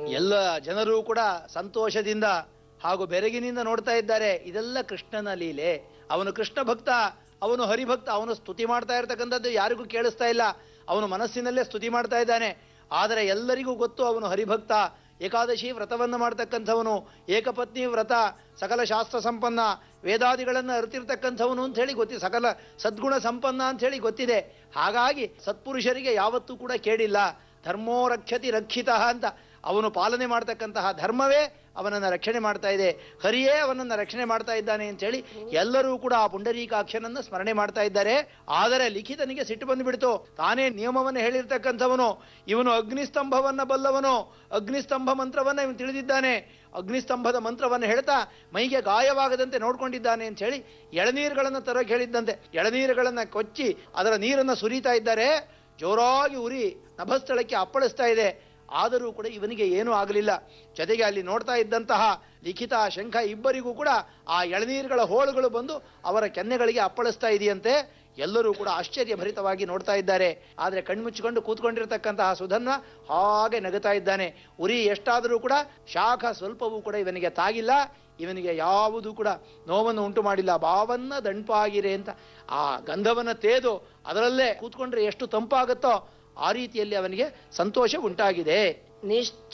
ಎಲ್ಲ ಜನರು ಕೂಡ ಸಂತೋಷದಿಂದ ಹಾಗೂ ಬೆರಗಿನಿಂದ ನೋಡ್ತಾ ಇದ್ದಾರೆ ಇದೆಲ್ಲ ಕೃಷ್ಣನ ಲೀಲೆ ಅವನು ಕೃಷ್ಣ ಭಕ್ತ ಅವನು ಹರಿಭಕ್ತ ಅವನು ಸ್ತುತಿ ಮಾಡ್ತಾ ಇರತಕ್ಕಂಥದ್ದು ಯಾರಿಗೂ ಕೇಳಿಸ್ತಾ ಇಲ್ಲ ಅವನು ಮನಸ್ಸಿನಲ್ಲೇ ಸ್ತುತಿ ಮಾಡ್ತಾ ಇದ್ದಾನೆ ಆದರೆ ಎಲ್ಲರಿಗೂ ಗೊತ್ತು ಅವನು ಹರಿಭಕ್ತ ಏಕಾದಶಿ ವ್ರತವನ್ನು ಮಾಡ್ತಕ್ಕಂಥವನು ಏಕಪತ್ನಿ ವ್ರತ ಸಕಲ ಶಾಸ್ತ್ರ ಸಂಪನ್ನ ವೇದಾದಿಗಳನ್ನು ಅರಿತಿರ್ತಕ್ಕಂಥವನು ಅಂತ ಹೇಳಿ ಗೊತ್ತಿ ಸಕಲ ಸದ್ಗುಣ ಸಂಪನ್ನ ಅಂತ ಹೇಳಿ ಗೊತ್ತಿದೆ ಹಾಗಾಗಿ ಸತ್ಪುರುಷರಿಗೆ ಯಾವತ್ತೂ ಕೂಡ ಕೇಳಿಲ್ಲ ಧರ್ಮೋ ರಕ್ಷತಿ ರಕ್ಷಿತ ಅಂತ ಅವನು ಪಾಲನೆ ಮಾಡ್ತಕ್ಕಂತಹ ಧರ್ಮವೇ ಅವನನ್ನು ರಕ್ಷಣೆ ಮಾಡ್ತಾ ಇದೆ ಹರಿಯೇ ಅವನನ್ನು ರಕ್ಷಣೆ ಮಾಡ್ತಾ ಇದ್ದಾನೆ ಅಂತ ಹೇಳಿ ಎಲ್ಲರೂ ಕೂಡ ಆ ಪುಂಡರೀಕಾಕ್ಷನನ್ನು ಸ್ಮರಣೆ ಮಾಡ್ತಾ ಇದ್ದಾರೆ ಆದರೆ ಲಿಖಿತನಿಗೆ ಸಿಟ್ಟು ಬಂದುಬಿಡ್ತು ತಾನೇ ನಿಯಮವನ್ನು ಹೇಳಿರ್ತಕ್ಕಂಥವನು ಇವನು ಅಗ್ನಿಸ್ತಂಭವನ್ನ ಬಲ್ಲವನು ಅಗ್ನಿಸ್ತಂಭ ಮಂತ್ರವನ್ನ ಇವನು ತಿಳಿದಿದ್ದಾನೆ ಅಗ್ನಿಸ್ತಂಭದ ಮಂತ್ರವನ್ನು ಹೇಳ್ತಾ ಮೈಗೆ ಗಾಯವಾಗದಂತೆ ನೋಡ್ಕೊಂಡಿದ್ದಾನೆ ಅಂತ ಹೇಳಿ ಎಳನೀರುಗಳನ್ನು ತರೋಕೆ ಹೇಳಿದ್ದಂತೆ ಎಳನೀರುಗಳನ್ನ ಕೊಚ್ಚಿ ಅದರ ನೀರನ್ನು ಸುರಿತಾ ಇದ್ದಾರೆ ಜೋರಾಗಿ ಉರಿ ನಭಸ್ಥಳಕ್ಕೆ ಅಪ್ಪಳಿಸ್ತಾ ಇದೆ ಆದರೂ ಕೂಡ ಇವನಿಗೆ ಏನೂ ಆಗಲಿಲ್ಲ ಜೊತೆಗೆ ಅಲ್ಲಿ ನೋಡ್ತಾ ಇದ್ದಂತಹ ಲಿಖಿತ ಶಂಖ ಇಬ್ಬರಿಗೂ ಕೂಡ ಆ ಎಳನೀರುಗಳ ಹೋಳುಗಳು ಬಂದು ಅವರ ಕೆನ್ನೆಗಳಿಗೆ ಅಪ್ಪಳಿಸ್ತಾ ಇದೆಯಂತೆ ಎಲ್ಲರೂ ಕೂಡ ಆಶ್ಚರ್ಯಭರಿತವಾಗಿ ನೋಡ್ತಾ ಇದ್ದಾರೆ ಆದರೆ ಕಣ್ಮುಚ್ಚಿಕೊಂಡು ಕೂತ್ಕೊಂಡಿರ್ತಕ್ಕಂತಹ ಸುಧನ್ವ ಹಾಗೆ ನಗುತ್ತಾ ಇದ್ದಾನೆ ಉರಿ ಎಷ್ಟಾದರೂ ಕೂಡ ಶಾಖ ಸ್ವಲ್ಪವೂ ಕೂಡ ಇವನಿಗೆ ತಾಗಿಲ್ಲ ಇವನಿಗೆ ಯಾವುದು ಕೂಡ ನೋವನ್ನು ಉಂಟು ಮಾಡಿಲ್ಲ ಭಾವನ್ನ ದಂಪಾಗಿರೆ ಅಂತ ಆ ಗಂಧವನ್ನ ತೇದು ಅದರಲ್ಲೇ ಕೂತ್ಕೊಂಡ್ರೆ ಎಷ್ಟು ತಂಪಾಗುತ್ತೋ ಆ ರೀತಿಯಲ್ಲಿ ಅವನಿಗೆ ಸಂತೋಷ ಉಂಟಾಗಿದೆ ನಿಶ್ಚ